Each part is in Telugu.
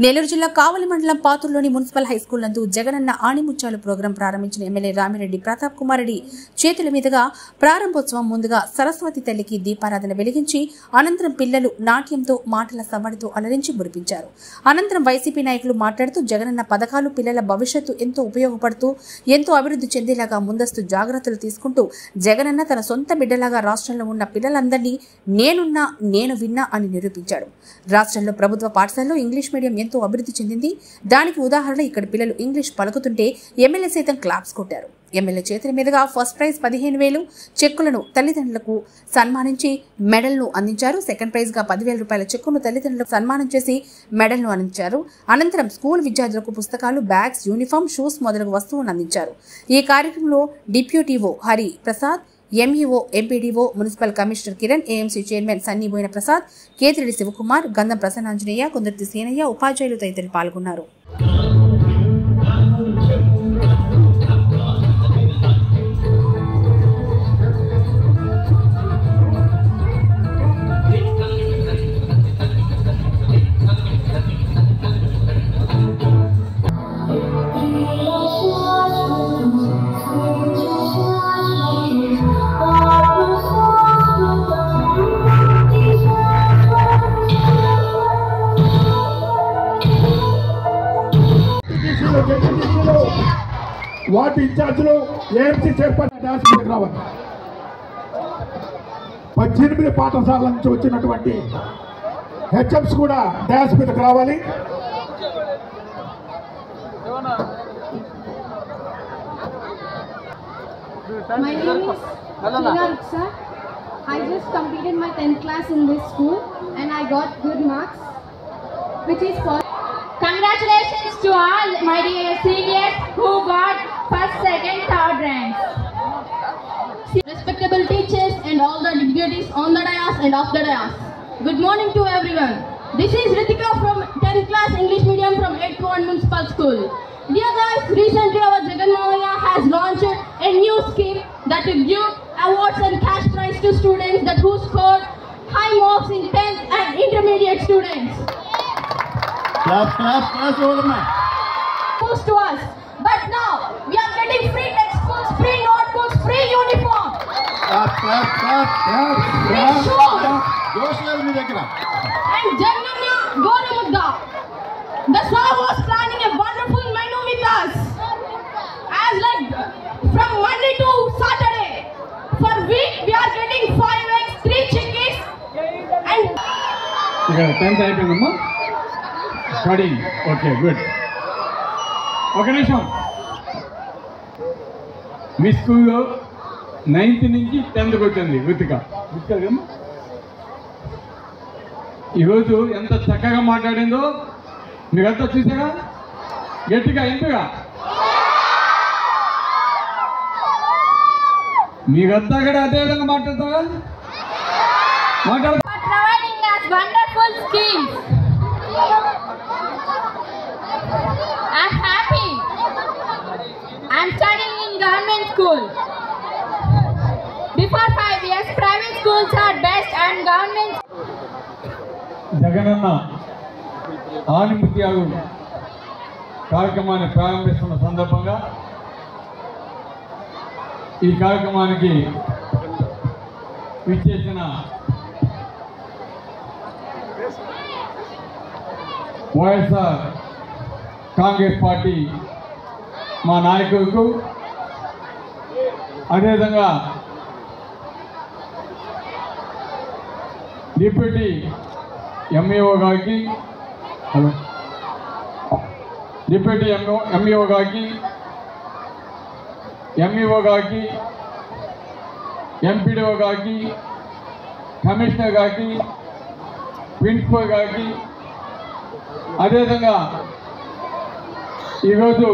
నెల్లూరు జిల్లా కావలి మండలం పాతూరులోని మున్సిపల్ హైస్కూల్ నందు జగనన్న ఆణిముత్యాలు ప్రోగ్రాం ప్రారంభించిన ఎమ్మెల్యే రామిరెడ్డి ప్రతాప్ కుమార్ రెడ్డి చేతుల మీదుగా ప్రారంభోత్సవం ముందుగా సరస్వతి తల్లికి దీపారాధన వెలిగించి అనంతరం పిల్లలు నాట్యంతో మాటల సవ్వడితో అలరించి మురిపించారు అనంతరం వైసీపీ నాయకులు మాట్లాడుతూ జగనన్న పథకాలు పిల్లల భవిష్యత్తు ఎంతో ఉపయోగపడుతూ ఎంతో అభివృద్ధి చెందేలాగా ముందస్తు జాగ్రత్తలు తీసుకుంటూ జగనన్న తన సొంత బిడ్డలాగా రాష్ట్రంలో ఉన్న పిల్లలందరినీ నేనున్నా నేను విన్నా అని నిరూపించాడు రాష్ట్రంలో ప్రభుత్వ పాఠశాలలో ఇంగ్లీష్ మీడియం ఎంతో అభివృద్ధి చెందింది దానికి ఉదాహరణ ఇక్కడ పిల్లలు ఇంగ్లీష్ పలుకుతుంటే ఎమ్మెల్యే సైతం క్లాప్స్ కొట్టారు ఎమ్మెల్యే చేతుల మీదుగా ఫస్ట్ ప్రైజ్ పదిహేను వేలు చెక్కులను తల్లిదండ్రులకు సన్మానించి మెడల్ను అందించారు సెకండ్ ప్రైజ్ గా పదివేల రూపాయల చెక్కును తల్లిదండ్రులకు సన్మానం చేసి మెడల్ను అందించారు అనంతరం స్కూల్ విద్యార్థులకు పుస్తకాలు బ్యాగ్స్ యూనిఫామ్ షూస్ మొదలగు వస్తువులను అందించారు ఈ కార్యక్రమంలో deputy EO Hari Prasad MEO MPDO municipal commissioner Kiran AMC chairman Sanniboina Prasad Ketireddy Sivakumar Gandham Prasannanjaneya కొందర్తి Senayya ఉపాధ్యాయులు తదితరులు పాల్గొన్నారు టీసీలు జెడ్పీటీసీలు వార్డు ఇన్ఛార్జీలు ఏఎంసీ చైర్పర్సన్ డ్యాన్స్ మీదకి రావాలి పద్దెనిమిది పాఠశాలల నుంచి వచ్చినటువంటి హెచ్ఎంస్ కూడా డ్యాన్స్ మీదకి రావాలి My name is Tina Ruksa. I just completed my 10th class in this school and I got good marks, which is for Congratulations to all my dear seniors who got first, second, third ranks. Respectable teachers and all the dignitaries on the dais and off the dais. Good morning to everyone. This is Ritika from 10th class English medium from 8th Ward Municipal School. Dear guys, recently our Jagan Maya has launched a new scheme that will give awards and cash prize to students that who scored high marks in 10th and intermediate students. Clap, clap, clap, Olma. Goes to us. But now we are getting free textbooks, free notebooks, free uniform. Clap, clap, clap. Free shoes. జోష్ లేదు మీ దగ్గర And Jagana Goramudda. The sir was planning a wonderful menu with us. As like from Monday to Saturday. For week we are getting five eggs, three chickies, and ఇక్కడ టెన్త్ అయిపోయిందమ్మా స్టడింగ్ ఓకే గుడ్ ఒక నిమిషం మీ స్కూల్లో నైన్త్ నుంచి టెన్త్కి వచ్చింది వృత్తిక వృత్తిక కదమ్మా ఈరోజు ఎంత చక్కగా మాట్లాడిందో మీరంతా చూసారా గట్టిగా ఎంతగా మీరంతా కూడా అదే విధంగా మాట్లాడతారా మాట్లాడతా for providing us wonderful schemes. I'm happy. I'm studying in government school. Before five years, private schools are best and government Jagananna ఆనిముత్యాలు కార్యక్రమాన్ని ప్రారంభిస్తున్న సందర్భంగా ఈ కార్యక్రమానికి విచ్చేసిన వైఎస్ఆర్ కాంగ్రెస్ పార్టీ మా నాయకులకు అదేవిధంగా డిప్యూటీ ఎంఈఓ గారికి హలో డిప్యూటీ ఎంఓ ఎంఈఓ గారికి ఎంఈఓ గారికి ఎంపీడీఓ గారికి కమిషనర్ గారికి ప్రిన్సిపల్ గారికి అదేవిధంగా ఈరోజు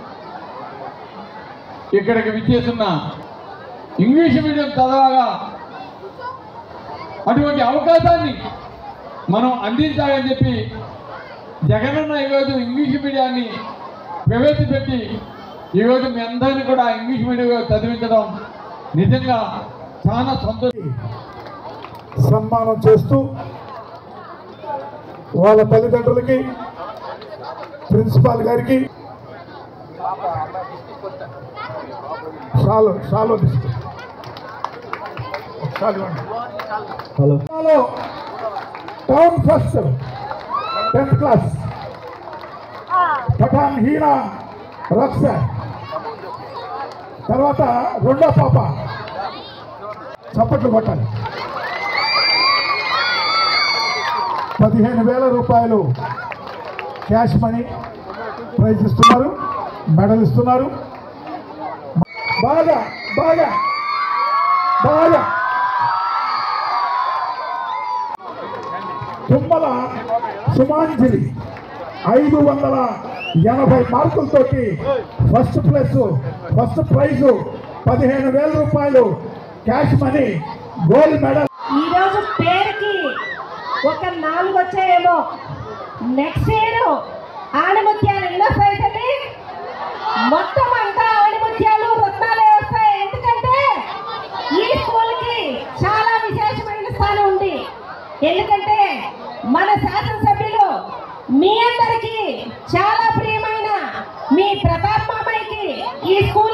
ఇక్కడికి విచ్చేస్తున్న ఇంగ్లీష్ మీడియం చదవగా అటువంటి అవకాశాన్ని మనం అందించాలని చెప్పి జగనన్న ఈరోజు ఇంగ్లీష్ మీడియాన్ని ప్రవేశపెట్టి ఈరోజు మీ అందరినీ కూడా ఇంగ్లీష్ మీడియంలో చదివించడం నిజంగా చాలా సంతోషం సన్మానం చేస్తూ వాళ్ళ తల్లిదండ్రులకి ప్రిన్సిపాల్ గారికి షాలో షాలో తీసుకో ఒకసారి ఇవ్వండి. Hello town first tenth class Pathan Heena రక్స తర్వాత రెండో పాప చప్పట్లు కొట్టాలి పదిహేను వేల రూపాయలు క్యాష్ మనీ ప్రైజ్ ఇస్తున్నారు మెడల్ ఇస్తున్నారు బాగా బాగా బాగా తుమ్మల సుమాంజలి ఐదు వందల ఎనభై మార్కులతోటి ఫస్ట్ ప్లస్ ఫస్ట్ ప్రైజ్ పదిహేను వేల రూపాయలు క్యాష్ మనీ గోల్డ్ మెడల్ ఈ రోజు పేరుకి ఒక నాలుగు వచ్చాయేమో నెక్స్ట్ ఇయర్ ఆణిముత్యాలు ఎన్నో వస్తాయి మొత్తం అంతా ఆణిముత్యాలు రత్నాలే వస్తాయి ఎందుకంటే ఈ స్కూల్కి చాలా విశేషమైన స్థానం ఉంది ఎందుకంటే మన శాసనసభ్యులు మీ అందరికీ చాలా ప్రియమైన మీ ప్రతాప్ మామయ్యకి ఈ స్కూల్